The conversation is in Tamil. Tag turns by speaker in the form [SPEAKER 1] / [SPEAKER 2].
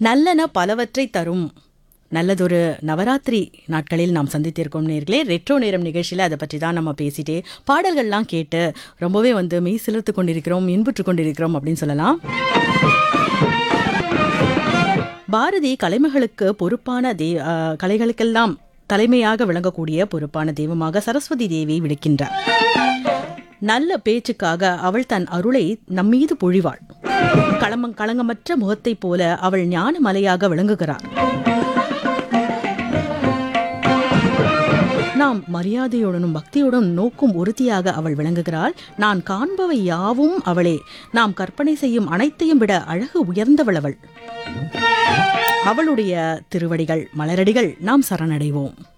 [SPEAKER 1] நல்லன பலவற்றை தரும் நல்லதொரு நவராத்திரி நாட்களில் நாம் சந்தித்திருக்கோம் நேர்களே ரெட்ரோ நேரம் நிகழ்ச்சியில் அதை பற்றி தான் நம்ம பேசிட்டே பாடல்கள்லாம் கேட்டு ரொம்பவே வந்து மெய் சிலிர்த்து கொண்டிருக்கிறோம் இன்புற்று கொண்டிருக்கிறோம் அப்படின்னு சொல்லலாம் பாரதி கலைமகளுக்கு பொறுப்பான தே ஆ, கலைகளுக்கெல்லாம் தலைமையாக விளங்கக்கூடிய பொறுப்பான தெய்வமாக சரஸ்வதி தேவியை விடுக்கின்றார் நல்ல பேச்சுக்காக அவள் தன் அருளை நம்மீது பொழிவாள் களமங் களங்கமற்ற முகத்தைப் போல அவள் ஞான மலையாக விளங்குகிறார் நாம் மரியாதையுடனும் பக்தியுடன் நோக்கும் உறுதியாக அவள் விளங்குகிறாள் நான் காண்பவை யாவும் அவளே நாம் கற்பனை செய்யும் அனைத்தையும் விட அழகு உயர்ந்தவள் அவள் அவளுடைய திருவடிகள் மலரடிகள் நாம் சரணடைவோம்